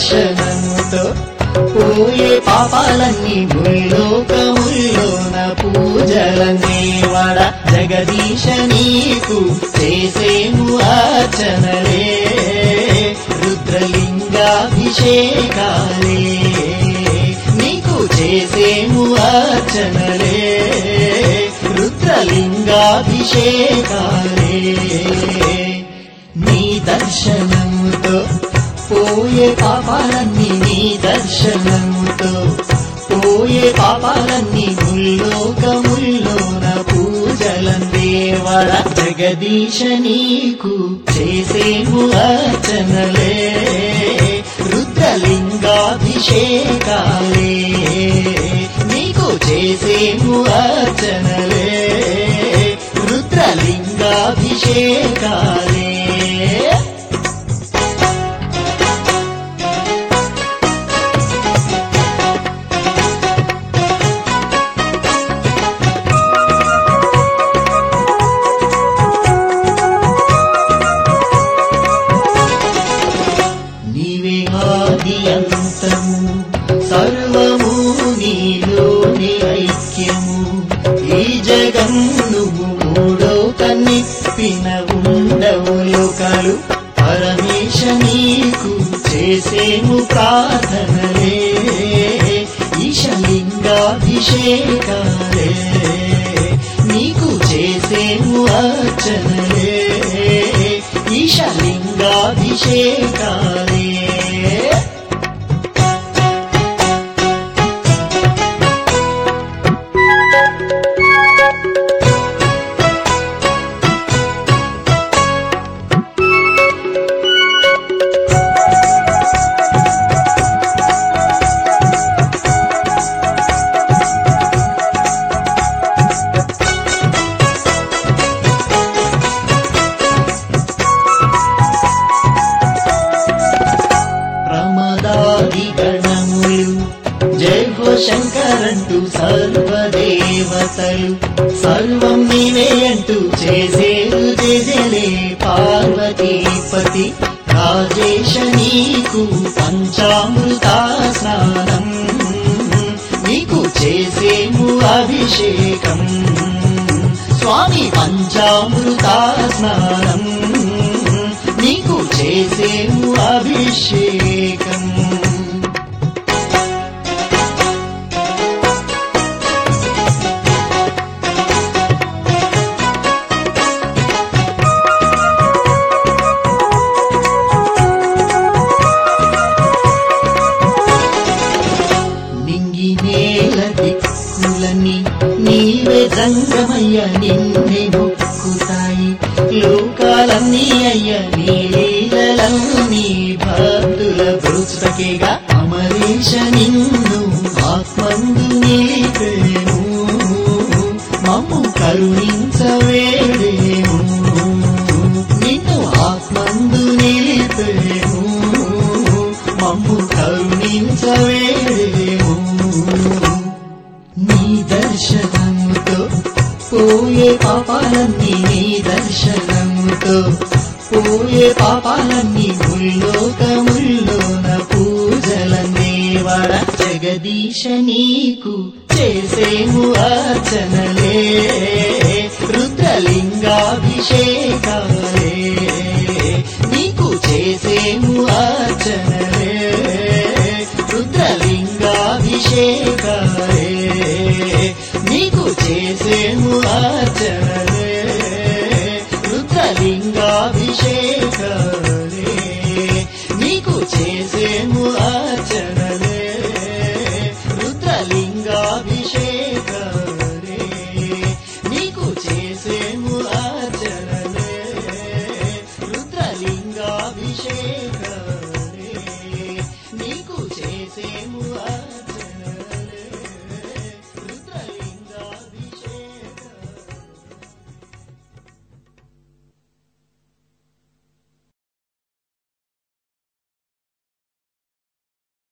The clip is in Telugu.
దర్శనముతో పోయే పాపాలన్నీ భూలోకముల్లోన పూజలన్నీ వడ జగదీశ నీకు చేసేము అర్చనలే రుద్రలింగాభిషేకాలే నీకు చేసేము అర్చనలే రుద్రలింగాభిషేకాలే నీ దర్శనముతో పోయే పాపాలన్నీ నీ దర్శనముతో పోయే పాపాలన్నీ ముల్లోకముల్లోన పూజలందేవర జగదీశ నీకు చేసేము అర్చనలే రుద్రలింగాభిషేకాలే నీకు చేసేము అర్చనలే రుద్రలింగాభిషేకాలే నీవే ఆది అంతము సర్వము నీలోని ఐక్యము ఈ జగన్ను మూడో కన్నిప్పిన ఉండవు లోకాలు పరమేశ నీకు చేసేము ప్రార్థనలే ఈశలింగాభిషేకాలే నీకు చేసేము అర్చనలే ఈశలింగాభిషేకాలే ప్రమదాది గణములు జై హో శంకరంటూ సర్వదేవతలు సర్వం నీవే అంటూ చేసేరు జయలే పార్వతీపతి రాజేశ నీకు పంచామృత స్నానం నీకు చేసేము అభిషేకం స్వామి పంచామృత స్నానం నీకు చేసేము అభిషేకం నింగి నేల దిక్కులని నీవే జంగమయ్య నిన్నే మొక్కుతాయి లోకాలన్నీ అయ్య నీ లీలలన్నీ భక్తుల బ్రుచుటకేగా అమరీష నిన్ను ఆత్మందు నిలిపేను మమ్ము కరుణించవేడేము నిన్ను ఆత్మందు నిలిపేను మమ్ము కరుణించవేడేము నీ దర్శనముతో పోయే పాపాలన్నీ నీ దర్శనముతో పోయే పాపాలన్నీ ముల్లోకముల్లోన పూజలన్నీ వర జగదీశ నీకు చేసేము అర్చనలే రుద్రలింగాభిషేకాలే నీకు చేసేము అర్చనలే రుద్రలింగాభిషేకాలే నీకు చేసేము అర్చనలే రుద్రలింగాభిషేకాలే నీకు చేసేము అర్చనలే రుద్రలింగాభిషేకాలే నీకు చేసేము